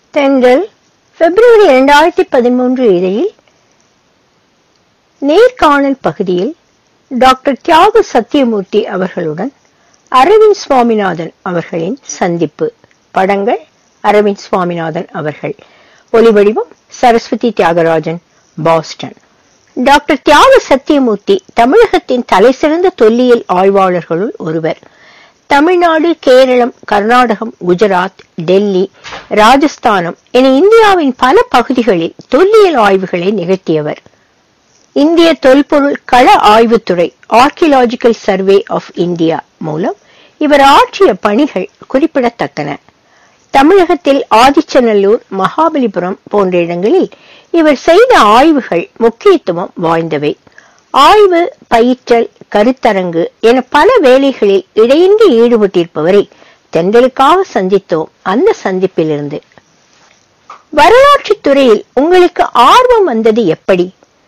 தென்றல் பிப்ரவரி இரண்டாயிரத்தி பதிமூன்று இதழில் நேர்காணல் பகுதியில் டாக்டர் தியாக சத்தியமூர்த்தி அவர்களுடன் அரவிந்த் சுவாமிநாதன் அவர்களின் சந்திப்பு படங்கள் அரவிந்த் சுவாமிநாதன் அவர்கள் ஒலிவடிவம் சரஸ்வதி தியாகராஜன் பாஸ்டன் டாக்டர் தியாக சத்தியமூர்த்தி தமிழகத்தின் தலைசிறந்த தொல்லியல் ஆய்வாளர்களுள் ஒருவர் தமிழ்நாடு கேரளம் கர்நாடகம் குஜராத் டெல்லி ராஜஸ்தானம் என இந்தியாவின் பல பகுதிகளில் தொல்லியல் ஆய்வுகளை நிகழ்த்தியவர் இந்திய தொல்பொருள் கள ஆய்வுத்துறை ஆர்கியலாஜிக்கல் சர்வே ஆஃப் இந்தியா மூலம் இவர் ஆற்றிய பணிகள் குறிப்பிடத்தக்கன தமிழகத்தில் ஆதிச்சநல்லூர் மகாபலிபுரம் போன்ற இடங்களில் இவர் செய்த ஆய்வுகள் முக்கியத்துவம் வாய்ந்தவை ஆய்வு பயிற்றல் கருத்தரங்கு என பல வேலைகளில் இடையின்றி ஈடுபட்டிருப்பவரை தென்றலுக்காக சந்தித்தோம் அந்த சந்திப்பிலிருந்து வரலாற்றுத் துறையில் உங்களுக்கு ஆர்வம் வந்தது எப்படி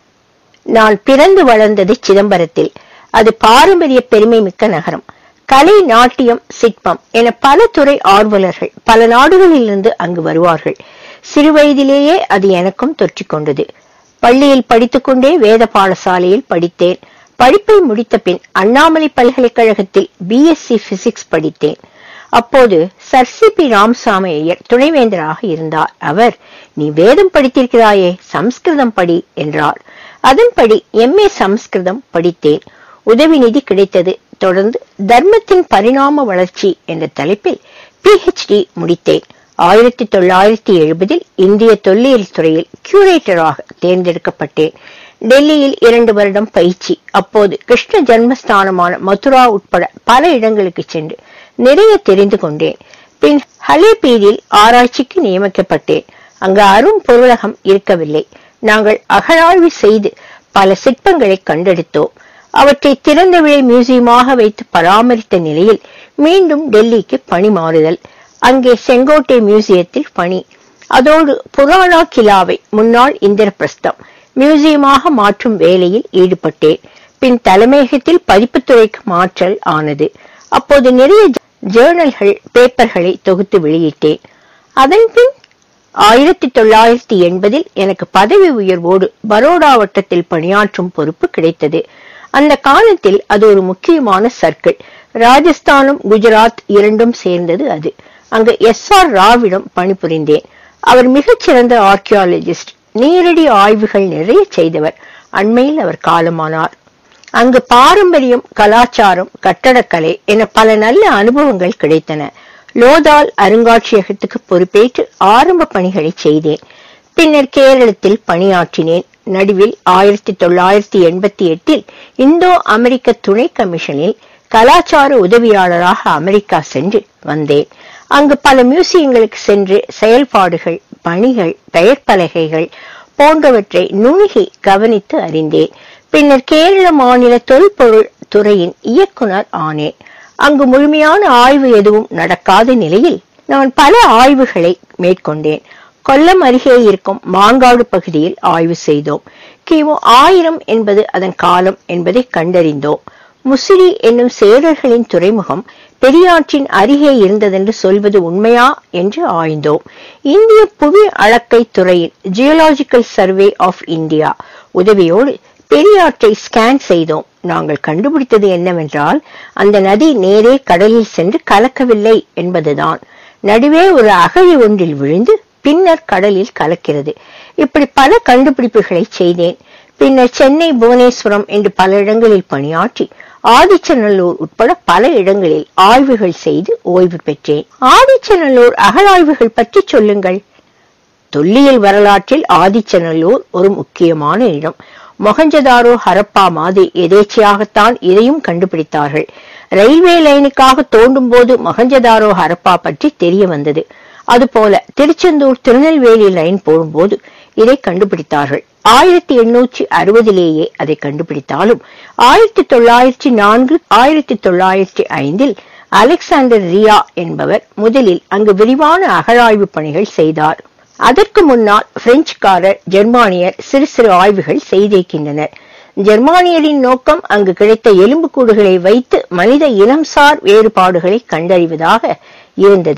நான் பிறந்து வளர்ந்தது சிதம்பரத்தில் அது பாரம்பரிய பெருமை மிக்க நகரம் கலை நாட்டியம் சிற்பம் என பல துறை ஆர்வலர்கள் பல நாடுகளிலிருந்து அங்கு வருவார்கள் சிறுவயதிலேயே அது எனக்கும் தொற்றிக்கொண்டது பள்ளியில் படித்துக்கொண்டே வேத பாடசாலையில் படித்தேன் படிப்பை முடித்த பின் அண்ணாமலை பல்கலைக்கழகத்தில் பிஎஸ்சி பிசிக்ஸ் படித்தேன் அப்போது sir C P Ramaswamy Iyer துணைவேந்தராக இருந்தார் அவர் நீ வேதம் படித்திருக்கிறாயே சம்ஸ்கிருதம் படி என்றார் அதன்படி எம்ஏ சம்ஸ்கிருதம் படித்தேன் உதவி நிதி கிடைத்தது தொடர்ந்து தர்மத்தின் பரிணாம வளர்ச்சி என்ற தலைப்பில் பிஹெச்டி முடித்தேன் ஆயிரத்தி தொள்ளாயிரத்தி எழுபதில் இந்திய தொல்லியல் துறையில் கியூரேட்டராக தேர்ந்தெடுக்கப்பட்டேன் டெல்லியில் இரண்டு வருடம் பயிற்சி அப்போது கிருஷ்ண ஜன்மஸ்தானமான மதுரா உட்பட பல இடங்களுக்கு சென்று நிறைய தெரிந்து கொண்டேன் பின் ஹலேபீரில் ஆராய்ச்சிக்கு நியமிக்கப்பட்டேன் அங்கு அரும் பொருளகம் இருக்கவில்லை நாங்கள் அகழாய்வு செய்து பல சிற்பங்களை கண்டெடுத்தோம் அவற்றை திறந்தவிழை மியூசியமாக வைத்து பராமரித்த நிலையில் மீண்டும் டெல்லிக்கு பணி மாறுதல் அங்கே செங்கோட்டை மியூசியத்தில் பணி அதோடு புராணா கிலாவை முன்னாள் இந்திரபிரஸ்தம் மியூசியமாக மாற்றும் வேலையில் ஈடுபட்டேன் பின் தலைமையகத்தில் பதிப்புத்துறைக்கு மாற்றல் ஆனது அப்போது நிறைய ஜேர்னல்கள் பேப்பர்களை தொகுத்து வெளியிட்டேன் அதன் பின் ஆயிரத்தி தொள்ளாயிரத்தி எண்பதில் எனக்கு பதவி உயர்வோடு பரோடா வட்டத்தில் பணியாற்றும் பொறுப்பு கிடைத்தது அந்த காலத்தில் அது ஒரு முக்கியமான சர்க்கிள் ராஜஸ்தானும் குஜராத் இரண்டும் சேர்ந்தது அது அங்கு எஸ் ஆர் ராவிடம் பணிபுரிந்தேன் அவர் மிகச்சிறந்த ஆர்கியாலஜிஸ்ட் நேரடி ஆய்வுகள் நிறைய செய்தவர் அண்மையில் அவர் காலமானார் அங்கு பாரம்பரியம் கலாச்சாரம் கட்டடக்கலை என பல நல்ல அனுபவங்கள் கிடைத்தன லோதால் அருங்காட்சியகத்துக்கு பொறுப்பேற்று ஆரம்ப பணிகளை செய்தேன் பின்னர் கேரளத்தில் பணியாற்றினேன் நடுவில் ஆயிரத்தி தொள்ளாயிரத்தி எண்பத்தி எட்டில் இந்தோ அமெரிக்க துணை கமிஷனில் கலாச்சார உதவியாளராக அமெரிக்கா சென்று வந்தேன் அங்கு பல மியூசியங்களுக்கு சென்று செயல்பாடுகள் பணிகள் பெயர் பலகைகள் போன்றவற்றை நுணுகி கவனித்து அறிந்தேன் பின்னர் கேரள மாநில தொல்பொருள் துறையின் இயக்குனர் ஆனேன் அங்கு முழுமையான ஆய்வு எதுவும் நடக்காத நிலையில் நான் பல ஆய்வுகளை மேற்கொண்டேன் கொல்லம் அருகே இருக்கும் மாங்காடு பகுதியில் ஆய்வு செய்தோம் கிமு ஆயிரம் என்பது அதன் காலம் என்பதை கண்டறிந்தோம் முசிறி என்னும் சேரர்களின் துறைமுகம் பெரியாற்றின் அருகே இருந்ததென்று சொல்வது உண்மையா என்று ஆய்ந்தோம் இந்திய புவி அளக்கை துறையின் ஜியோலாஜிக்கல் சர்வே ஆஃப் இந்தியா உதவியோடு பெரியாற்றை ஸ்கேன் செய்தோம் நாங்கள் கண்டுபிடித்தது என்னவென்றால் அந்த நதி நேரே கடலில் சென்று கலக்கவில்லை என்பதுதான் நடுவே ஒரு அகழி ஒன்றில் விழுந்து பின்னர் கடலில் கலக்கிறது இப்படி பல கண்டுபிடிப்புகளை செய்தேன் பின்னர் சென்னை புவனேஸ்வரம் என்று பல இடங்களில் பணியாற்றி ஆதிச்சநல்லூர் உட்பட பல இடங்களில் ஆய்வுகள் செய்து ஓய்வு பெற்றேன் ஆதிச்சநல்லூர் அகழாய்வுகள் பற்றி சொல்லுங்கள் தொல்லியல் வரலாற்றில் ஆதிச்சநல்லூர் ஒரு முக்கியமான இடம் மொகஞ்சதாரோ ஹரப்பா மாதிரி எதேச்சையாகத்தான் இதையும் கண்டுபிடித்தார்கள் ரயில்வே லைனுக்காக தோண்டும் போது மொகஞ்சதாரோ ஹரப்பா பற்றி தெரிய வந்தது அதுபோல திருச்செந்தூர் திருநெல்வேலி லைன் போடும்போது இதை கண்டுபிடித்தார்கள் ஆயிரத்தி எண்ணூற்றி அறுபதிலேயே அதை கண்டுபிடித்தாலும் ஆயிரத்தி தொள்ளாயிரத்தி நான்கு ஆயிரத்தி தொள்ளாயிரத்தி ஐந்தில் அலெக்சாண்டர் ரியா என்பவர் முதலில் அங்கு விரிவான அகழாய்வு பணிகள் செய்தார் அதற்கு முன்னால் பிரெஞ்சுக்காரர் ஜெர்மானியர் சிறு சிறு ஆய்வுகள் செய்திருக்கின்றனர் ஜெர்மானியரின் நோக்கம் அங்கு கிடைத்த எலும்புக்கூடுகளை வைத்து மனித இனம்சார் வேறுபாடுகளை கண்டறிவதாக இருந்தது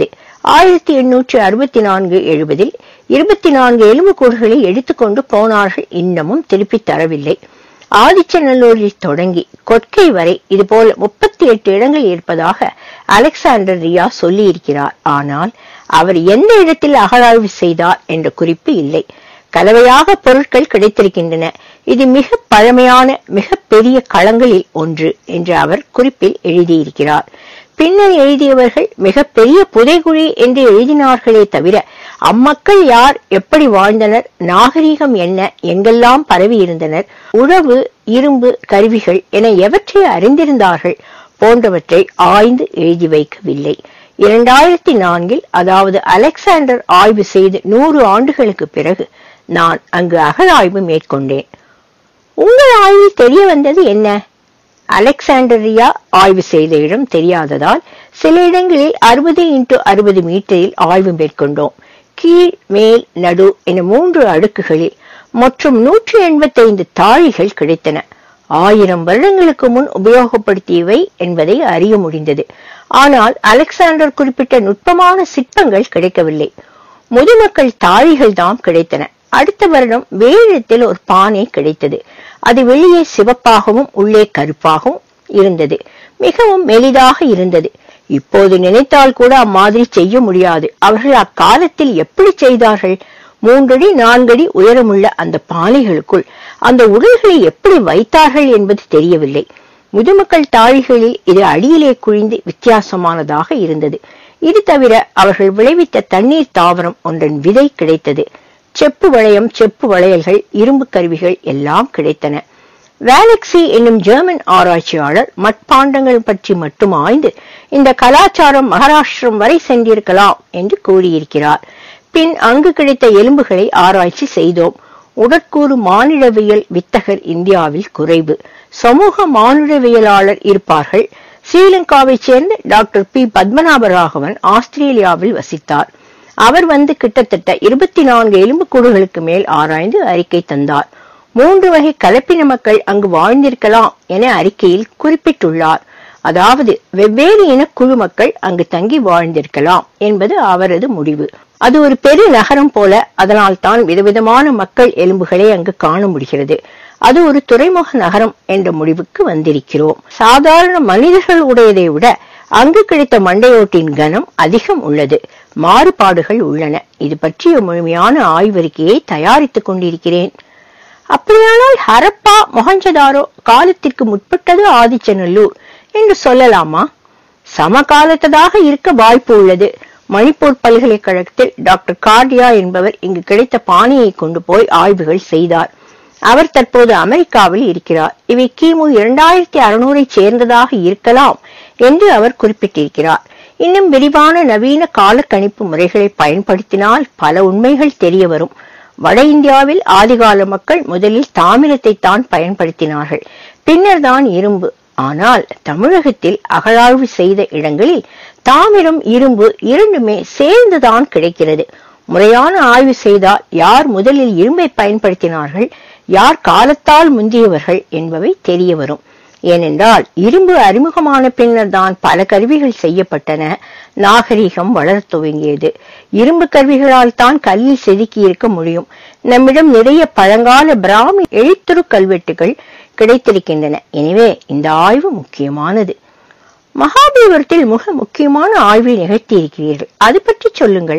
ஆயிரத்தி எண்ணூற்று அறுபத்தி நான்கு எழுபதில் இருபத்தி நான்கு எலும்புக்கூடுகளை எடுத்துக்கொண்டு போனார்கள் இன்னமும் திருப்பித் தரவில்லை ஆதிச்சநல்லூரில் தொடங்கி கொற்கை வரை இதுபோல முப்பத்தி எட்டு இடங்கள் இருப்பதாக அலெக்சாண்டர் ரியா சொல்லியிருக்கிறார் ஆனால் அவர் எந்த இடத்தில் அகழாய்வு செய்தார் என்ற குறிப்பு இல்லை கலவையாக பொருட்கள் கிடைத்திருக்கின்றன இது மிக பழமையான மிக பெரிய களங்களில் ஒன்று என்று அவர் குறிப்பில் எழுதியிருக்கிறார் பின்னர் எழுதியவர்கள் மிக பெரிய புதைகுழி என்று எழுதினார்களே தவிர அம்மக்கள் யார் எப்படி வாழ்ந்தனர் நாகரீகம் என்ன எங்கெல்லாம் பரவி இருந்தனர் உழவு இரும்பு கருவிகள் என எவற்றை அறிந்திருந்தார்கள் போன்றவற்றை ஆய்ந்து எழுதி வைக்கவில்லை இரண்டாயிரத்தி நான்கில் அதாவது அலெக்சாண்டர் ஆய்வு செய்து நூறு ஆண்டுகளுக்கு பிறகு நான் அங்கு அகழாய்வு மேற்கொண்டேன் உங்கள் ஆய்வில் தெரிய வந்தது என்ன அலெக்சாண்டரியா ஆய்வு செய்த இடம் தெரியாததால் சில இடங்களில் அறுபது இன்டு அறுபது மீட்டரில் ஆய்வு மேற்கொண்டோம் கீழ் மேல் நடு என மூன்று அடுக்குகளில் மற்றும் நூற்றி எண்பத்தைந்து தாழிகள் கிடைத்தன ஆயிரம் வருடங்களுக்கு முன் உபயோகப்படுத்தியவை என்பதை அறிய முடிந்தது ஆனால் அலெக்சாண்டர் குறிப்பிட்ட நுட்பமான சிற்பங்கள் கிடைக்கவில்லை முதுமக்கள் தாழிகள் தான் கிடைத்தன அடுத்த வருடம் வேழத்தில் ஒரு பானை கிடைத்தது அது வெளியே சிவப்பாகவும் உள்ளே கருப்பாகவும் இருந்தது மிகவும் மெலிதாக இருந்தது இப்போது நினைத்தால் கூட அம்மாதிரி செய்ய முடியாது அவர்கள் அக்காலத்தில் எப்படி செய்தார்கள் மூன்றடி நான்கடி உயரமுள்ள அந்த பானைகளுக்குள் அந்த உடல்களை எப்படி வைத்தார்கள் என்பது தெரியவில்லை முதுமக்கள் தாழிகளில் இது அடியிலே குழிந்து வித்தியாசமானதாக இருந்தது இது தவிர அவர்கள் விளைவித்த தண்ணீர் தாவரம் ஒன்றன் விதை கிடைத்தது செப்பு வளையம் செப்பு வளையல்கள் இரும்பு கருவிகள் எல்லாம் கிடைத்தன வேலக்சி என்னும் ஜெர்மன் ஆராய்ச்சியாளர் மட்பாண்டங்கள் பற்றி மட்டும் ஆய்ந்து இந்த கலாச்சாரம் மகாராஷ்டிரம் வரை சென்றிருக்கலாம் என்று கூறியிருக்கிறார் பின் அங்கு கிடைத்த எலும்புகளை ஆராய்ச்சி செய்தோம் உடற்கூறு மானிடவியல் வித்தகர் இந்தியாவில் குறைவு சமூக மானுடவியலாளர் இருப்பார்கள் ஸ்ரீலங்காவைச் சேர்ந்த டாக்டர் பி பத்மநாபராகவன் ஆஸ்திரேலியாவில் வசித்தார் அவர் வந்து கிட்டத்தட்ட இருபத்தி நான்கு எலும்புக்கூடுகளுக்கு மேல் ஆராய்ந்து அறிக்கை தந்தார் மூன்று வகை கலப்பின மக்கள் அங்கு வாழ்ந்திருக்கலாம் என அறிக்கையில் குறிப்பிட்டுள்ளார் அதாவது வெவ்வேறு இன குழு மக்கள் அங்கு தங்கி வாழ்ந்திருக்கலாம் என்பது அவரது முடிவு அது ஒரு பெரு நகரம் போல அதனால் தான் விதவிதமான மக்கள் எலும்புகளை அங்கு காண முடிகிறது அது ஒரு துறைமுக நகரம் என்ற முடிவுக்கு வந்திருக்கிறோம் சாதாரண மனிதர்கள் உடையதை விட அங்கு கிடைத்த மண்டையோட்டின் கனம் அதிகம் உள்ளது மாறுபாடுகள் உள்ளன இது பற்றிய முழுமையான ஆய்வறிக்கையை தயாரித்துக் கொண்டிருக்கிறேன் அப்படியானால் ஹரப்பா மொஹஞ்சதாரோ காலத்திற்கு முற்பட்டது ஆதிச்சநல்லூர் என்று சொல்லலாமா சமகாலத்ததாக இருக்க வாய்ப்பு உள்ளது மணிப்பூர் பல்கலைக்கழகத்தில் டாக்டர் கார்டியா என்பவர் இங்கு கிடைத்த பானையை கொண்டு போய் ஆய்வுகள் செய்தார் அவர் தற்போது அமெரிக்காவில் இருக்கிறார் இவை கிமு இரண்டாயிரத்தி அறுநூறை சேர்ந்ததாக இருக்கலாம் என்று அவர் குறிப்பிட்டிருக்கிறார் இன்னும் விரிவான நவீன கால கணிப்பு முறைகளை பயன்படுத்தினால் பல உண்மைகள் தெரிய வரும் வட இந்தியாவில் ஆதிகால மக்கள் முதலில் தாமிரத்தை தான் பயன்படுத்தினார்கள் பின்னர் தான் இரும்பு ஆனால் தமிழகத்தில் அகழாய்வு செய்த இடங்களில் தாமிரம் இரும்பு இரண்டுமே சேர்ந்துதான் கிடைக்கிறது முறையான ஆய்வு செய்தால் யார் முதலில் இரும்பை பயன்படுத்தினார்கள் யார் காலத்தால் முந்தியவர்கள் என்பவை தெரிய வரும் ஏனென்றால் இரும்பு அறிமுகமான பின்னர் தான் பல கருவிகள் செய்யப்பட்டன நாகரிகம் வளரத் துவங்கியது இரும்பு கருவிகளால் தான் கல்லில் செதுக்கி இருக்க முடியும் நம்மிடம் நிறைய பழங்கால பிராமி எழுத்துரு கல்வெட்டுகள் கிடைத்திருக்கின்றன எனவே இந்த ஆய்வு முக்கியமானது மகாபலிபுரத்தில் மிக முக்கியமான ஆய்வை நிகழ்த்தி இருக்கிறீர்கள் அது பற்றி சொல்லுங்கள்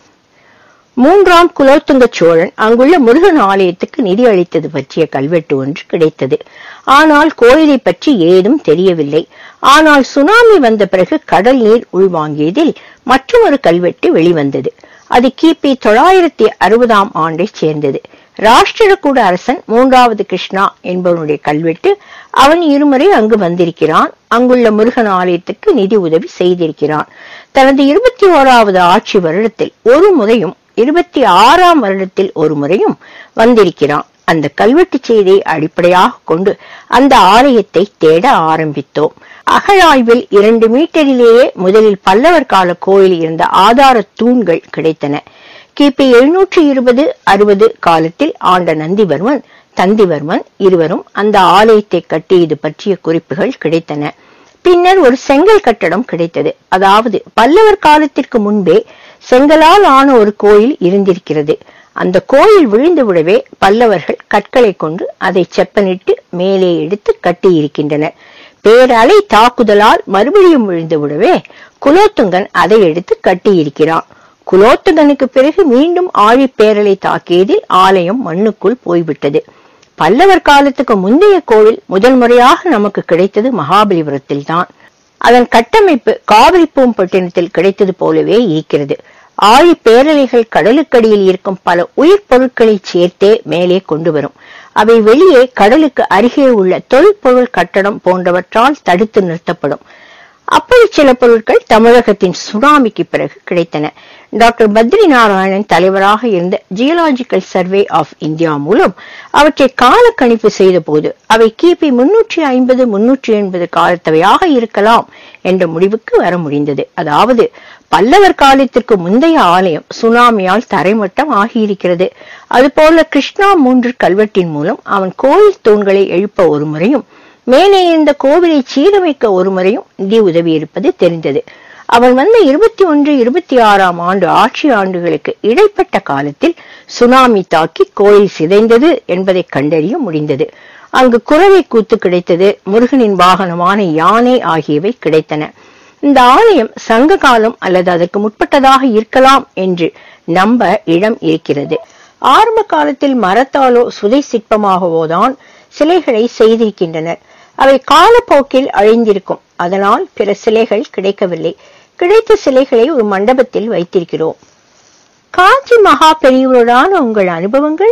மூன்றாம் குலோத்துங்க சோழன் அங்குள்ள முருகன் ஆலயத்துக்கு நிதி அளித்தது பற்றிய கல்வெட்டு ஒன்று கிடைத்தது ஆனால் கோயிலை பற்றி ஏதும் தெரியவில்லை ஆனால் சுனாமி வந்த பிறகு கடல் நீர் உள்வாங்கியதில் மற்றொரு கல்வெட்டு வெளிவந்தது அது கிபி தொள்ளாயிரத்தி அறுபதாம் ஆண்டைச் சேர்ந்தது ராஷ்டிரகூட அரசன் மூன்றாவது கிருஷ்ணா என்பவனுடைய கல்வெட்டு அவன் இருமுறை அங்கு வந்திருக்கிறான் அங்குள்ள முருகன் ஆலயத்துக்கு நிதி உதவி செய்திருக்கிறான் தனது இருபத்தி ஓராவது ஆட்சி வருடத்தில் ஒரு முறையும் இருபத்தி ஆறாம் வருடத்தில் ஒரு முறையும் வந்திருக்கிறான் அந்த கல்வெட்டு செய்தியை அடிப்படையாக கொண்டு அந்த ஆலயத்தை தேட ஆரம்பித்தோம் அகழாய்வில் இரண்டு மீட்டரிலேயே முதலில் பல்லவர் கால கோயில் இருந்த ஆதார தூண்கள் கிடைத்தன கிபி எழுநூற்றி இருபது அறுபது காலத்தில் ஆண்ட நந்திவர்மன் தந்திவர்மன் இருவரும் அந்த ஆலயத்தை கட்டியது பற்றிய குறிப்புகள் கிடைத்தன பின்னர் ஒரு செங்கல் கட்டடம் கிடைத்தது அதாவது பல்லவர் காலத்திற்கு முன்பே செங்கலால் ஆன ஒரு கோயில் இருந்திருக்கிறது அந்த கோயில் விழுந்து விடவே பல்லவர்கள் கற்களை கொண்டு அதை செப்பனிட்டு மேலே எடுத்து கட்டியிருக்கின்றனர் பேரலை தாக்குதலால் மறுபடியும் விழுந்து விடவே குலோத்துங்கன் அதை எடுத்து கட்டியிருக்கிறான் குலோத்துங்கனுக்கு பிறகு மீண்டும் ஆழிப்பேரலை தாக்கியதில் ஆலயம் மண்ணுக்குள் போய்விட்டது பல்லவர் காலத்துக்கு முந்தைய கோவில் முதல் முறையாக நமக்கு கிடைத்தது மகாபலிபுரத்தில் தான் அதன் கட்டமைப்பு காவிரி பூம்பட்டினத்தில் கிடைத்தது போலவே இருக்கிறது ஆழி பேரலைகள் கடலுக்கடியில் இருக்கும் பல உயிர் பொருட்களை சேர்த்தே மேலே கொண்டு வரும் அவை வெளியே கடலுக்கு அருகே உள்ள தொல்பொருள் கட்டடம் போன்றவற்றால் தடுத்து நிறுத்தப்படும் அப்படி சில பொருட்கள் தமிழகத்தின் சுனாமிக்கு பிறகு கிடைத்தன டாக்டர் பத்ரி நாராயணன் தலைவராக இருந்த ஜியலாஜிக்கல் சர்வே ஆஃப் இந்தியா மூலம் அவற்றை கால கணிப்பு செய்த போது அவை கிபி முன்னூற்றி ஐம்பது முன்னூற்றி எண்பது காலத்தவையாக இருக்கலாம் என்ற முடிவுக்கு வர முடிந்தது அதாவது பல்லவர் காலத்திற்கு முந்தைய ஆலயம் சுனாமியால் தரைமட்டம் ஆகியிருக்கிறது அதுபோல கிருஷ்ணா மூன்று கல்வெட்டின் மூலம் அவன் கோயில் தூண்களை எழுப்ப ஒரு முறையும் மேலே இருந்த கோவிலை சீரமைக்க ஒரு முறையும் நிதி உதவி இருப்பது தெரிந்தது அவன் வந்த இருபத்தி ஒன்று இருபத்தி ஆறாம் ஆண்டு ஆட்சி ஆண்டுகளுக்கு இடைப்பட்ட காலத்தில் சுனாமி தாக்கி கோயில் சிதைந்தது என்பதை கண்டறிய முடிந்தது அங்கு குறவை கூத்து கிடைத்தது முருகனின் வாகனமான யானை ஆகியவை கிடைத்தன இந்த ஆலயம் சங்க காலம் அல்லது அதற்கு முற்பட்டதாக இருக்கலாம் என்று நம்ப இடம் இருக்கிறது ஆரம்ப காலத்தில் மரத்தாலோ சுதை சிற்பமாகவோ தான் சிலைகளை செய்திருக்கின்றனர் அவை காலப்போக்கில் அழிந்திருக்கும் அதனால் பிற சிலைகள் கிடைக்கவில்லை கிடைத்த சிலைகளை ஒரு மண்டபத்தில் வைத்திருக்கிறோம் காஞ்சி மகா பெரியவருடான உங்கள் அனுபவங்கள்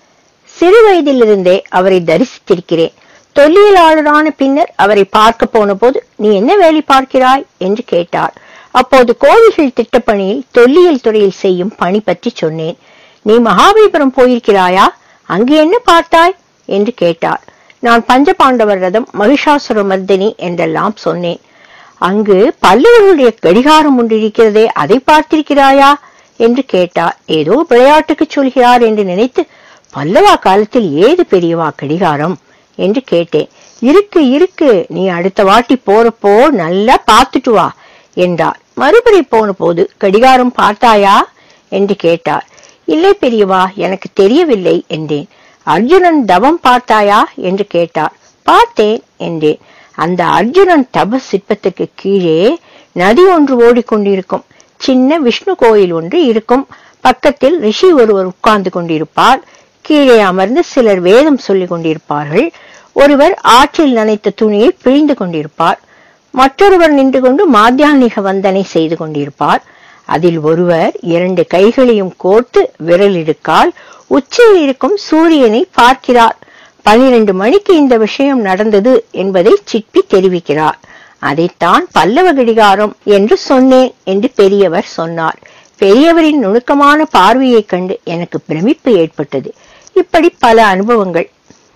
சிறு வயதிலிருந்தே அவரை தரிசித்திருக்கிறேன் தொல்லியலாளரான பின்னர் அவரை பார்க்க போன போது நீ என்ன வேலை பார்க்கிறாய் என்று கேட்டார் அப்போது கோவில்கள் திட்டப்பணியில் தொல்லியல் துறையில் செய்யும் பணி பற்றி சொன்னேன் நீ மகாபலிபுரம் போயிருக்கிறாயா அங்கு என்ன பார்த்தாய் என்று கேட்டார் நான் பஞ்சபாண்டவர் ரதம் மகிஷாசுர மர்தினி என்றெல்லாம் சொன்னேன் அங்கு பல்லவர்களுடைய கடிகாரம் ஒன்று இருக்கிறதே அதை பார்த்திருக்கிறாயா என்று கேட்டார் ஏதோ விளையாட்டுக்கு சொல்கிறார் என்று நினைத்து பல்லவா காலத்தில் ஏது பெரியவா கடிகாரம் என்று கேட்டேன் இருக்கு இருக்கு நீ அடுத்த வாட்டி போறப்போ நல்லா பார்த்துட்டு வா என்றார் மறுபடி போன போது கடிகாரம் பார்த்தாயா என்று கேட்டார் இல்லை பெரியவா எனக்கு தெரியவில்லை என்றேன் அர்ஜுனன் தவம் பார்த்தாயா என்று கேட்டார் பார்த்தேன் என்றேன் அந்த அர்ஜுனன் தப சிற்பத்துக்கு கீழே நதி ஒன்று ஓடிக்கொண்டிருக்கும் சின்ன விஷ்ணு கோயில் ஒன்று இருக்கும் பக்கத்தில் ரிஷி ஒருவர் உட்கார்ந்து கொண்டிருப்பார் கீழே அமர்ந்து சிலர் வேதம் சொல்லிக் கொண்டிருப்பார்கள் ஒருவர் ஆற்றில் நனைத்த துணியை பிழிந்து கொண்டிருப்பார் மற்றொருவர் நின்று கொண்டு மாத்தியானிக வந்தனை செய்து கொண்டிருப்பார் அதில் ஒருவர் இரண்டு கைகளையும் கோர்த்து விரலிடுக்கால் உச்சியில் இருக்கும் சூரியனை பார்க்கிறார் பனிரெண்டு மணிக்கு இந்த விஷயம் நடந்தது என்பதை சிற்பி தெரிவிக்கிறார் அதைத்தான் பல்லவ கடிகாரம் என்று சொன்னேன் என்று பெரியவர் சொன்னார் பெரியவரின் நுணுக்கமான பார்வையைக் கண்டு எனக்கு பிரமிப்பு ஏற்பட்டது இப்படி பல அனுபவங்கள்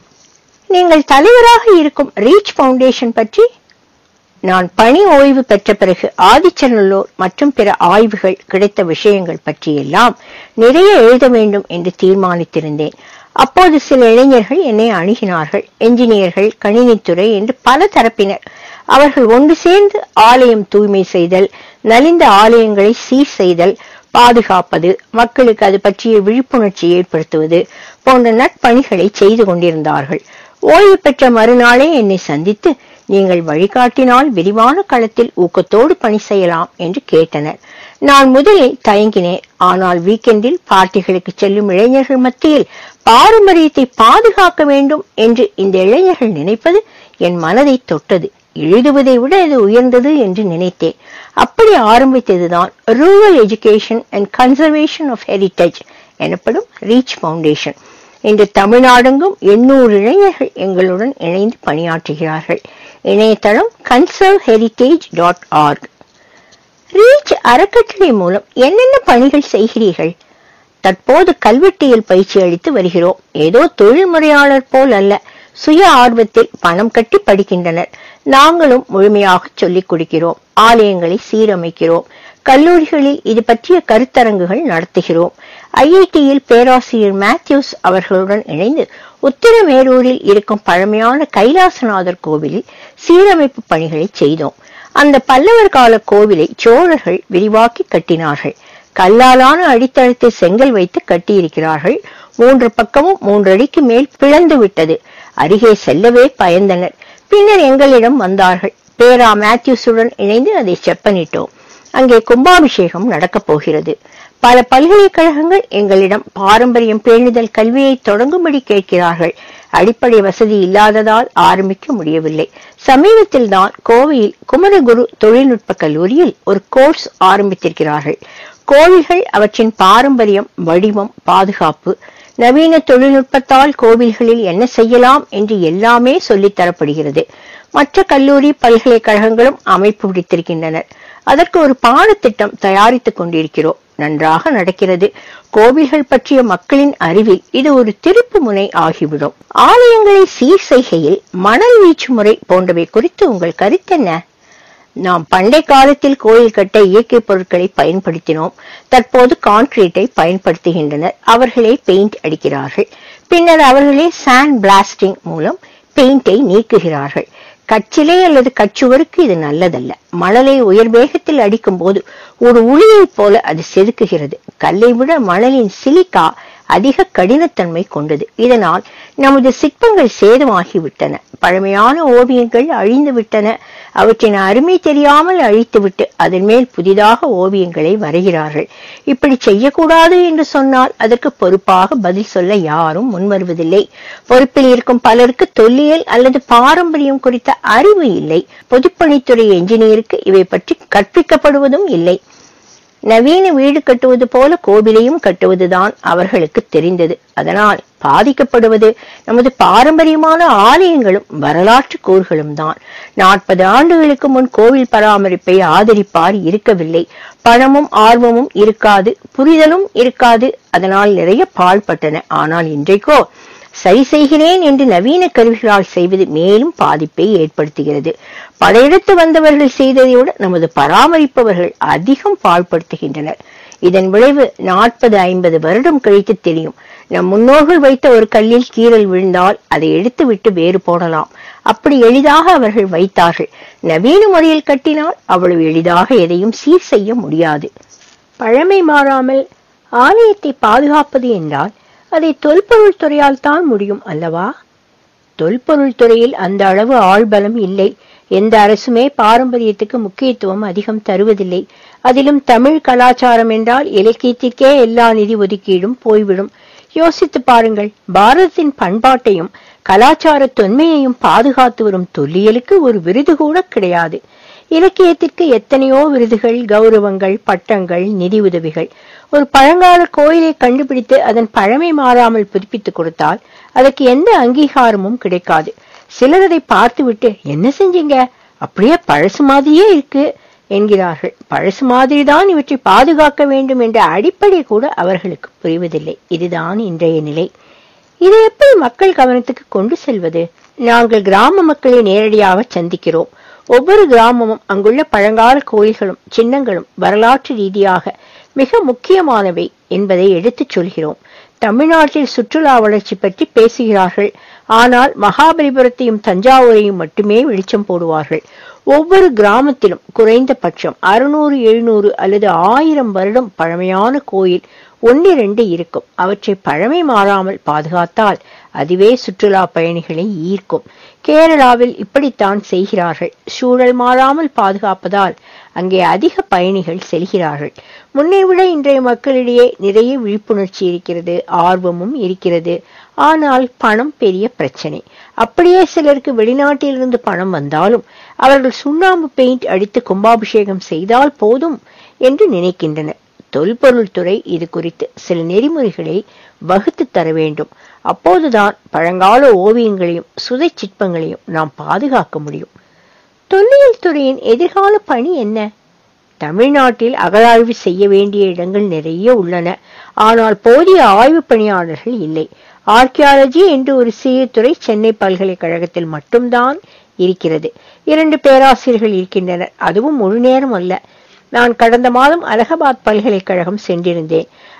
நீங்கள் தலைவராக இருக்கும் ரீச் பவுண்டேஷன் பற்றி நான் பணி ஓய்வு பெற்ற பிறகு ஆதிச்சநல்லூர் மற்றும் பிற ஆய்வுகள் கிடைத்த விஷயங்கள் பற்றியெல்லாம் நிறைய எழுத வேண்டும் என்று தீர்மானித்திருந்தேன் அப்போது சில இளைஞர்கள் என்னை அணுகினார்கள் என்ஜினியர்கள் கணினித்துறை என்று பல தரப்பினர் அவர்கள் ஒன்று சேர்ந்து ஆலயம் தூய்மை செய்தல் நலிந்த ஆலயங்களை சீர் செய்தல் பாதுகாப்பது மக்களுக்கு அது பற்றிய விழிப்புணர்ச்சி ஏற்படுத்துவது போன்ற நற்பணிகளை செய்து கொண்டிருந்தார்கள் ஓய்வு பெற்ற மறுநாளே என்னை சந்தித்து நீங்கள் வழிகாட்டினால் விரிவான களத்தில் ஊக்கத்தோடு பணி செய்யலாம் என்று கேட்டனர் நான் முதலில் தயங்கினேன் ஆனால் வீக்கெண்டில் பார்ட்டிகளுக்கு செல்லும் இளைஞர்கள் மத்தியில் பாரம்பரியத்தை பாதுகாக்க வேண்டும் என்று இந்த இளைஞர்கள் நினைப்பது என் மனதை தொட்டது எழுதுவதை விட இது உயர்ந்தது என்று நினைத்தேன் அப்படி ஆரம்பித்ததுதான் rural education and conservation of heritage எனப்படும் ரீச் ஃபவுண்டேஷன் இன்று தமிழ்நாடெங்கும் எண்ணூறு இளைஞர்கள் எங்களுடன் இணைந்து பணியாற்றுகிறார்கள் இணையதளம் conserve heritage dot org reach அறக்கட்டளை மூலம் என்னென்ன பணிகள் செய்கிறீர்கள் தற்போது கல்வெட்டியல் பயிற்சி அளித்து வருகிறோம் ஏதோ தொழில் முறையாளர் போல் அல்ல சுய ஆர்வத்தில் பணம் கட்டி படிக்கின்றனர் நாங்களும் முழுமையாக சொல்லிக் கொடுக்கிறோம் ஆலயங்களை சீரமைக்கிறோம் கல்லூரிகளில் இது பற்றிய கருத்தரங்குகள் நடத்துகிறோம் ஐஐடியில் பேராசிரியர் மேத்யூஸ் அவர்களுடன் இணைந்து உத்திரமேரூரில் இருக்கும் பழமையான கைலாசநாதர் கோவிலில் சீரமைப்பு பணிகளை செய்தோம் அந்த பல்லவர் கால கோவிலை சோழர்கள் விரிவாக்கி கட்டினார்கள் கல்லாலான அடித்தளத்தை செங்கல் வைத்து கட்டியிருக்கிறார்கள் மூன்று பக்கமும் மூன்று அடிக்கு மேல் பிளந்து விட்டது அருகே செல்லவே பயந்தனர் பின்னர் எங்களிடம் வந்தார்கள் பேரா மேத்யூஸுடன் இணைந்து அதை செப்பனிட்டோம் அங்கே கும்பாபிஷேகம் நடக்கப் போகிறது பல பல்கலைக்கழகங்கள் எங்களிடம் பாரம்பரியம் பேணுதல் கல்வியை தொடங்கும்படி கேட்கிறார்கள் அடிப்படை வசதி இல்லாததால் ஆரம்பிக்க முடியவில்லை சமீபத்தில் தான் கோவையில் குமரகுரு தொழில்நுட்ப கல்லூரியில் ஒரு கோர்ஸ் ஆரம்பித்திருக்கிறார்கள் கோவில்கள் அவற்றின் பாரம்பரியம் வடிவம் பாதுகாப்பு நவீன தொழில்நுட்பத்தால் கோவில்களில் என்ன செய்யலாம் என்று எல்லாமே சொல்லித் தரப்படுகிறது மற்ற கல்லூரி பல்கலைக்கழகங்களும் அமைப்பு விடுத்திருக்கின்றனர் அதற்கு ஒரு பாடத்திட்டம் தயாரித்துக் கொண்டிருக்கிறோம் நன்றாக நடக்கிறது கோவில்கள் பற்றிய மக்களின் அறிவில் இது ஒரு திருப்பு முனை ஆகிவிடும் ஆலயங்களை சீர் செய்கையில் மணல் வீச்சு முறை போன்றவை குறித்து உங்கள் கருத்தென்ன நாம் பண்டை காலத்தில் கோயில் கட்ட இயற்கை பொருட்களை பயன்படுத்தினோம் தற்போது கான்கிரீட்டை பயன்படுத்துகின்றனர் அவர்களே பெயிண்ட் அடிக்கிறார்கள் பின்னர் அவர்களே சாண்ட் பிளாஸ்டிங் மூலம் பெயிண்டை நீக்குகிறார்கள் கச்சிலை அல்லது கச்சுவருக்கு இது நல்லதல்ல மணலை உயர் வேகத்தில் அடிக்கும் போது ஒரு உளியைப் போல அது செதுக்குகிறது கல்லை விட மணலின் சிலிக்கா அதிக கடினத்தன்மை கொண்டது இதனால் நமது சிற்பங்கள் சேதமாகிவிட்டன பழமையான ஓவியங்கள் அழிந்து விட்டன அவற்றின் அருமை தெரியாமல் அழித்துவிட்டு அதன் மேல் புதிதாக ஓவியங்களை வரைகிறார்கள் இப்படி செய்யக்கூடாது என்று சொன்னால் அதற்கு பொறுப்பாக பதில் சொல்ல யாரும் முன்வருவதில்லை பொறுப்பில் இருக்கும் பலருக்கு தொல்லியல் அல்லது பாரம்பரியம் குறித்த அறிவு இல்லை பொதுப்பணித்துறை என்ஜினியருக்கு இவை பற்றி கற்பிக்கப்படுவதும் இல்லை நவீன வீடு கட்டுவது போல கோவிலையும் கட்டுவதுதான் அவர்களுக்கு தெரிந்தது அதனால் பாதிக்கப்படுவது நமது பாரம்பரியமான ஆலயங்களும் வரலாற்று கூறுகளும் தான் நாற்பது ஆண்டுகளுக்கு முன் கோவில் பராமரிப்பை ஆதரிப்பார் இருக்கவில்லை பணமும் ஆர்வமும் இருக்காது புரிதலும் இருக்காது அதனால் நிறைய பாழ்பட்டன ஆனால் இன்றைக்கோ சரி செய்கிறேன் என்று நவீன கருவிகளால் செய்வது மேலும் பாதிப்பை ஏற்படுத்துகிறது படையெடுத்து வந்தவர்கள் செய்ததை விட நமது பராமரிப்பவர்கள் அதிகம் பாழ்படுத்துகின்றனர் இதன் விளைவு நாற்பது ஐம்பது வருடம் கழித்து தெரியும் நம் முன்னோர்கள் வைத்த ஒரு கல்லில் கீறல் விழுந்தால் அதை எடுத்துவிட்டு வேறு போடலாம் அப்படி எளிதாக அவர்கள் வைத்தார்கள் நவீன முறையில் கட்டினால் அவ்வளவு எளிதாக எதையும் சீர் செய்ய முடியாது பழமை மாறாமல் ஆலயத்தை பாதுகாப்பது என்றால் அதை தொல்பொருள் துறையால் தான் முடியும் அல்லவா தொல்பொருள் துறையில் அந்த அளவு ஆள்பலம் இல்லை எந்த அரசுமே பாரம்பரியத்துக்கு முக்கியத்துவம் அதிகம் தருவதில்லை அதிலும் தமிழ் கலாச்சாரம் என்றால் இலக்கியத்திற்கே எல்லா நிதி ஒதுக்கீடும் போய்விடும் யோசித்து பாருங்கள் பாரதத்தின் பண்பாட்டையும் கலாச்சார தொன்மையையும் பாதுகாத்து வரும் தொல்லியலுக்கு ஒரு விருது கூட கிடையாது இலக்கியத்திற்கு எத்தனையோ விருதுகள் கௌரவங்கள் பட்டங்கள் நிதி உதவிகள் ஒரு பழங்கால கோயிலை கண்டுபிடித்து அதன் பழமை மாறாமல் புதுப்பித்துக் கொடுத்தால் அதற்கு எந்த அங்கீகாரமும் கிடைக்காது சிலர் அதை பார்த்துவிட்டு என்ன செஞ்சீங்க அப்படியே பழசு மாதிரியே இருக்கு என்கிறார்கள் பழசு மாதிரிதான் இவற்றை பாதுகாக்க வேண்டும் என்ற அடிப்படை கூட அவர்களுக்கு புரிவதில்லை இதுதான் இன்றைய நிலை இதை எப்படி மக்கள் கவனத்துக்கு கொண்டு செல்வது நாங்கள் கிராம மக்களை நேரடியாக சந்திக்கிறோம் ஒவ்வொரு கிராமமும் அங்குள்ள பழங்கால கோயில்களும் சின்னங்களும் வரலாற்று ரீதியாக மிக முக்கியமானவை என்பதை எடுத்துச் சொல்கிறோம் தமிழ்நாட்டில் சுற்றுலா வளர்ச்சி பற்றி பேசுகிறார்கள் ஆனால் மகாபலிபுரத்தையும் தஞ்சாவூரையும் மட்டுமே வெளிச்சம் போடுவார்கள் ஒவ்வொரு கிராமத்திலும் குறைந்தபட்சம் அறுநூறு எழுநூறு அல்லது ஆயிரம் வருடம் பழமையான கோயில் ஒன்னிரண்டு இருக்கும் அவற்றை பழமை மாறாமல் பாதுகாத்தால் அதுவே சுற்றுலா பயணிகளை ஈர்க்கும் கேரளாவில் இப்படித்தான் செய்கிறார்கள் சூழல் மாறாமல் பாதுகாப்பதால் அங்கே அதிக பயணிகள் செல்கிறார்கள் முன்னை விட இன்றைய மக்களிடையே நிறைய விழிப்புணர்ச்சி இருக்கிறது ஆர்வமும் இருக்கிறது ஆனால் பணம் பெரிய பிரச்சனை அப்படியே சிலருக்கு வெளிநாட்டிலிருந்து பணம் வந்தாலும் அவர்கள் சுண்ணாம்பு பெயிண்ட் அடித்து கும்பாபிஷேகம் செய்தால் போதும் என்று நினைக்கின்றனர் தொல்பொருள் துறை இது குறித்து சில நெறிமுறைகளை வகுத்து தர வேண்டும் அப்போதுதான் பழங்கால ஓவியங்களையும் சுதை சிற்பங்களையும் நாம் பாதுகாக்க முடியும் தொல்லியல் துறையின் எதிர்கால பணி என்ன தமிழ்நாட்டில் அகழாய்வு செய்ய வேண்டிய இடங்கள் நிறைய உள்ளன ஆனால் போதிய ஆய்வு பணியாளர்கள் இல்லை ஆர்கியாலஜி என்று ஒரு சிறிய துறை சென்னை பல்கலைக்கழகத்தில் மட்டும்தான் இருக்கிறது இரண்டு பேராசிரியர்கள் இருக்கின்றனர் அதுவும் முழு நேரம் அல்ல நான் கடந்த மாதம் அலகாபாத் பல்கலைக்கழகம் சென்றிருந்தேன்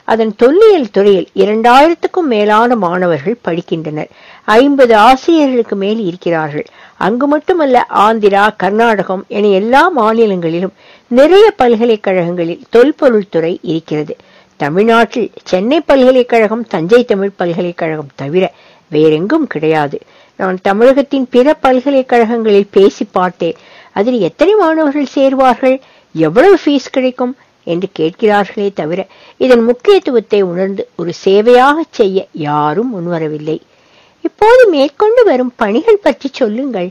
அதன் தொல்லியல் துறையில் இரண்டாயிரத்துக்கும் மேலான மாணவர்கள் படிக்கின்றனர் ஐம்பது ஆசிரியர்களுக்கு மேல் இருக்கிறார்கள் அங்கு மட்டுமல்ல ஆந்திரா கர்நாடகம் என எல்லா மாநிலங்களிலும் நிறைய பல்கலைக்கழகங்களில் தொல்பொருள் துறை இருக்கிறது தமிழ்நாட்டில் சென்னை பல்கலைக்கழகம் தஞ்சை தமிழ் பல்கலைக்கழகம் தவிர வேறெங்கும் கிடையாது நான் தமிழகத்தின் பிற பல்கலைக்கழகங்களில் பேசி பார்த்தேன் அதில் எத்தனை மாணவர்கள் சேர்வார்கள் எவ்வளவு ஃபீஸ் கிடைக்கும் என்று கேட்கிறார்களே தவிர இதன் முக்கியத்துவத்தை உணர்ந்து ஒரு சேவையாக செய்ய யாரும் முன்வரவில்லை இப்போது மேற்கொண்டு வரும் பணிகள் பற்றி சொல்லுங்கள்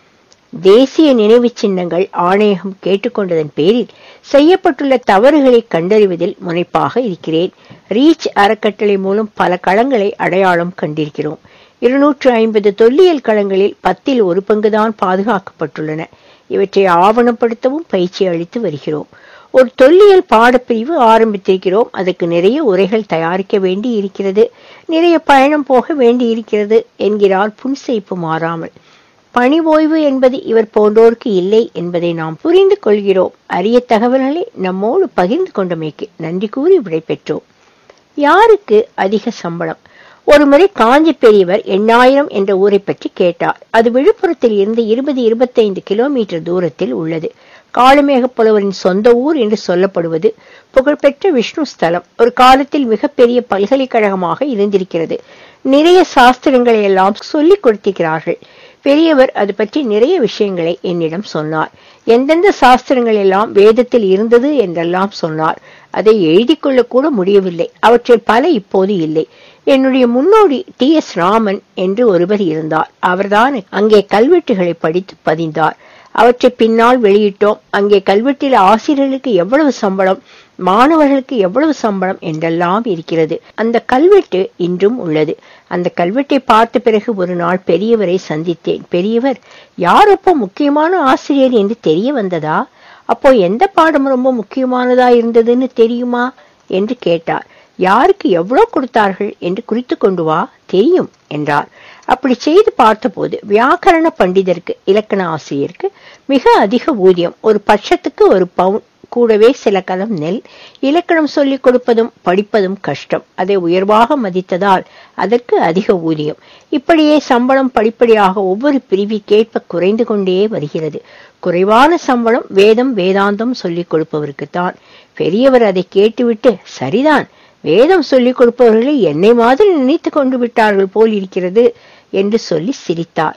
தேசிய நினைவு சின்னங்கள் ஆணையகம் கேட்டுக்கொண்டதன் பேரில் செய்யப்பட்டுள்ள தவறுகளை கண்டறிவதில் முனைப்பாக இருக்கிறேன் ரீச் அறக்கட்டளை மூலம் பல களங்களை அடையாளம் கண்டிருக்கிறோம் இருநூற்று ஐம்பது தொல்லியல் களங்களில் பத்தில் ஒரு பங்குதான் பாதுகாக்கப்பட்டுள்ளன இவற்றை ஆவணப்படுத்தவும் பயிற்சி அளித்து வருகிறோம் ஒரு தொல்லியல் பாடப்பிரிவு ஆரம்பித்திருக்கிறோம் அதுக்கு நிறைய உரைகள் தயாரிக்க வேண்டி இருக்கிறது நிறைய பயணம் போக வேண்டி இருக்கிறது என்கிறார் புன்செய்ப்பு மாறாமல் பணி ஓய்வு என்பது இவர் போன்றோருக்கு இல்லை என்பதை நாம் புரிந்து கொள்கிறோம் அரிய தகவல்களை நம்மோடு பகிர்ந்து கொண்டமைக்கு நன்றி கூறி விடைபெற்றோம் யாருக்கு அதிக சம்பளம் ஒருமுறை காஞ்சி பெரியவர் எண்ணாயிரம் என்ற ஊரை பற்றி கேட்டார் அது விழுப்புரத்தில் இருந்து இருபது இருபத்தைந்து கிலோமீட்டர் தூரத்தில் உள்ளது காளமேக புலவரின் சொந்த ஊர் என்று சொல்லப்படுவது புகழ்பெற்ற விஷ்ணு ஸ்தலம் ஒரு காலத்தில் மிகப்பெரிய பல்கலைக்கழகமாக இருந்திருக்கிறது நிறைய சாஸ்திரங்களை எல்லாம் சொல்லிக் கொடுத்திருக்கிறார்கள் பெரியவர் அது பற்றி நிறைய விஷயங்களை என்னிடம் சொன்னார் எந்தெந்த சாஸ்திரங்கள் எல்லாம் வேதத்தில் இருந்தது என்றெல்லாம் சொன்னார் அதை எழுதி கொள்ள கூட முடியவில்லை அவற்றில் பல இப்போது இல்லை என்னுடைய முன்னோடி டி எஸ் ராமன் என்று ஒருவர் இருந்தார் அவர்தான் அங்கே கல்வெட்டுகளை படித்து பதிந்தார் அவற்றை பின்னால் வெளியிட்டோம் அங்கே கல்வெட்டில் ஆசிரியர்களுக்கு எவ்வளவு சம்பளம் மாணவர்களுக்கு எவ்வளவு சம்பளம் என்றெல்லாம் இருக்கிறது அந்த கல்வெட்டு இன்றும் உள்ளது அந்த கல்வெட்டை பார்த்த பிறகு ஒரு நாள் பெரியவரை சந்தித்தேன் பெரியவர் யார் அப்போ முக்கியமான ஆசிரியர் என்று தெரிய வந்ததா அப்போ எந்த பாடம் ரொம்ப முக்கியமானதா இருந்ததுன்னு தெரியுமா என்று கேட்டார் யாருக்கு எவ்வளவு கொடுத்தார்கள் என்று குறித்து கொண்டு வா தெரியும் என்றார் அப்படி செய்து பார்த்தபோது வியாக்கரண பண்டிதருக்கு இலக்கண ஆசிரியருக்கு மிக அதிக ஊதியம் ஒரு பட்சத்துக்கு ஒரு பவுன் கூடவே சில கலம் நெல் இலக்கணம் சொல்லிக் கொடுப்பதும் படிப்பதும் கஷ்டம் அதை உயர்வாக மதித்ததால் அதற்கு அதிக ஊதியம் இப்படியே சம்பளம் படிப்படியாக ஒவ்வொரு பிரிவிற்கேற்ப குறைந்து கொண்டே வருகிறது குறைவான சம்பளம் வேதம் வேதாந்தம் சொல்லிக் கொடுப்பவருக்குத்தான் பெரியவர் அதை கேட்டுவிட்டு சரிதான் வேதம் சொல்லிக் கொடுப்பவர்களை என்னை மாதிரி நினைத்து கொண்டு விட்டார்கள் போல் இருக்கிறது என்று சொல்லி சிரித்தார்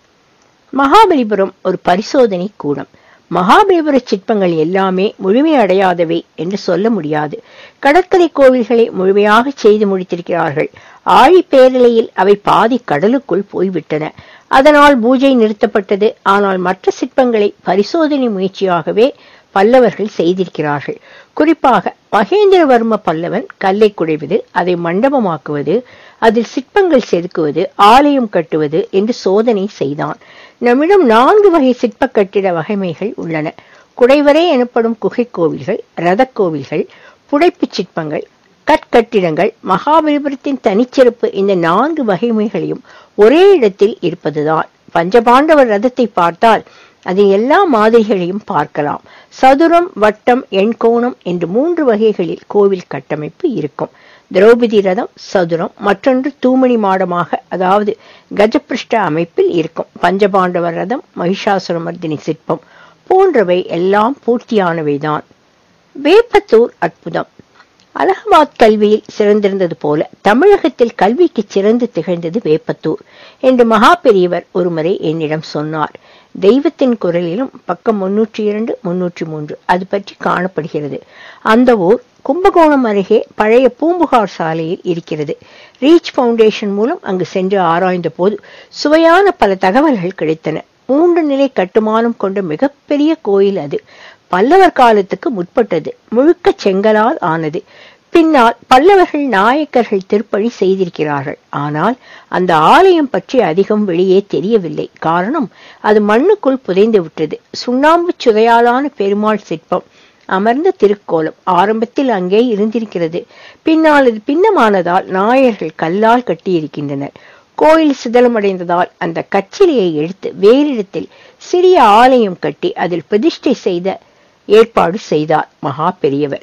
மகாபலிபுரம் ஒரு பரிசோதனை கூடம் மகாபலிபுர சிற்பங்கள் எல்லாமே முழுமையடையாதவை என்று சொல்ல முடியாது கடற்கரை கோவில்களை முழுமையாக செய்து முடித்திருக்கிறார்கள் ஆழி பேரலையில் அவை பாதி கடலுக்குள் போய்விட்டன அதனால் பூஜை நிறுத்தப்பட்டது ஆனால் மற்ற சிற்பங்களை பரிசோதனை முயற்சியாகவே பல்லவர்கள் செய்திருக்கிறார்கள் குறிப்பாக மகேந்திரவர்ம பல்லவன் கல்லை குடைவது அதை மண்டபமாக்குவது அதில் சிற்பங்கள் செதுக்குவது ஆலயம் கட்டுவது என்று சோதனை செய்தான் நம்மிடம் நான்கு வகை சிற்ப கட்டிட வகைமைகள் உள்ளன குடைவரை எனப்படும் குகை கோவில்கள் ரத கோவில்கள் புடைப்புச் சிற்பங்கள் கற்கட்டிடங்கள் மகாபலிபுரத்தின் தனிச்சிறப்பு இந்த நான்கு வகைமைகளையும் ஒரே இடத்தில் இருப்பதுதான் பஞ்சபாண்டவர் ரதத்தை பார்த்தால் அதில் எல்லா மாதிரிகளையும் பார்க்கலாம் சதுரம் வட்டம் எண்கோணம் என்று மூன்று வகைகளில் கோவில் கட்டமைப்பு இருக்கும் திரௌபதி ரதம் சதுரம் மற்றொன்று தூமணி மாடமாக அதாவது கஜபிருஷ்ட அமைப்பில் இருக்கும் பஞ்சபாண்டவர் ரதம் மகிஷாசுரமர்தினி சிற்பம் போன்றவை எல்லாம் பூர்த்தியானவைதான் வேப்பத்தூர் அற்புதம் அலகாபாத் கல்வியில் சிறந்திருந்தது போல தமிழகத்தில் கல்விக்கு சிறந்து திகழ்ந்தது வேப்பத்தூர் என்று மகா பெரியவர் ஒருமுறை என்னிடம் சொன்னார் தெய்வத்தின் குரலிலும் பக்கம் முன்னூற்றி இரண்டு முன்னூற்றி மூன்று அது பற்றி காணப்படுகிறது அந்த ஊர் கும்பகோணம் அருகே பழைய பூம்புகார் சாலையில் இருக்கிறது ரீச் பவுண்டேஷன் மூலம் அங்கு சென்று ஆராய்ந்த போது சுவையான பல தகவல்கள் கிடைத்தன மூன்று நிலை கட்டுமானம் கொண்ட மிகப்பெரிய கோயில் அது பல்லவர் காலத்துக்கு முற்பட்டது முழுக்க செங்கலால் ஆனது பின்னால் பல்லவர்கள் நாயக்கர்கள் திருப்பணி செய்திருக்கிறார்கள் ஆனால் அந்த ஆலயம் பற்றி அதிகம் வெளியே தெரியவில்லை காரணம் அது மண்ணுக்குள் புதைந்து விட்டது சுண்ணாம்பு சுதையாலான பெருமாள் சிற்பம் அமர்ந்த திருக்கோலம் ஆரம்பத்தில் அங்கே இருந்திருக்கிறது பின்னால் அது பின்னமானதால் நாயர்கள் கல்லால் கட்டியிருக்கின்றனர் கோயில் சிதலமடைந்ததால் அந்த கச்சிலையை எடுத்து வேறிடத்தில் சிறிய ஆலயம் கட்டி அதில் பிரதிஷ்டை செய்த ஏற்பாடு செய்தார் மகா பெரியவர்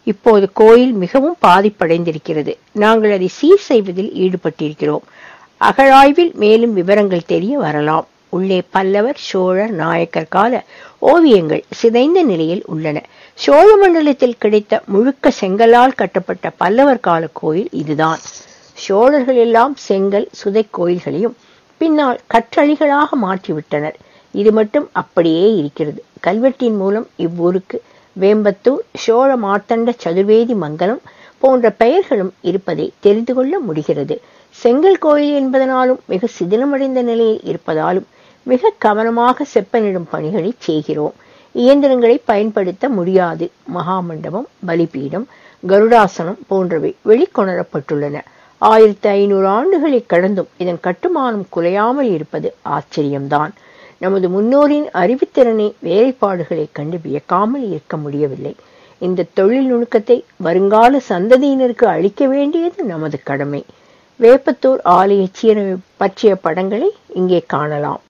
இப்போது கோயில் மிகவும் பாதிப்படைந்திருக்கிறது நாங்கள் அதை சீர் செய்வதில் ஈடுபட்டிருக்கிறோம் அகழாய்வில் மேலும் விவரங்கள் தெரிய வரலாம் உள்ளே பல்லவர் சோழர் நாயக்கர் கால ஓவியங்கள் சிதைந்த நிலையில் உள்ளன சோழ மண்டலத்தில் கிடைத்த முழுக்க செங்கலால் கட்டப்பட்ட பல்லவர் கால கோயில் இதுதான் சோழர்கள் எல்லாம் செங்கல் சுதை கோயில்களையும் பின்னால் கற்றளிகளாக மாற்றிவிட்டனர் இது மட்டும் அப்படியே இருக்கிறது கல்வெட்டின் மூலம் இவ்வூருக்கு வேம்பத்தூர் சோழ மார்த்தண்ட சதுர்வேதி மங்கலம் போன்ற பெயர்களும் இருப்பதை தெரிந்து கொள்ள முடிகிறது செங்கல் கோயில் என்பதனாலும் மிக சிதிலமடைந்த நிலையில் இருப்பதாலும் மிக கவனமாக செப்பனிடும் பணிகளை செய்கிறோம் இயந்திரங்களை பயன்படுத்த முடியாது மகாமண்டபம் பலிபீடம் கருடாசனம் போன்றவை வெளிக்கொணரப்பட்டுள்ளன ஆயிரத்தி ஐநூறு ஆண்டுகளை கடந்தும் இதன் கட்டுமானம் குலையாமல் இருப்பது ஆச்சரியம்தான் நமது முன்னோரின் அறிவுத்திறனை வேலைப்பாடுகளை கண்டு வியக்காமல் இருக்க முடியவில்லை இந்த தொழில் நுணுக்கத்தை வருங்கால சந்ததியினருக்கு அளிக்க வேண்டியது நமது கடமை வேப்பத்தூர் ஆலய சீரமைப்பு பற்றிய படங்களை இங்கே காணலாம்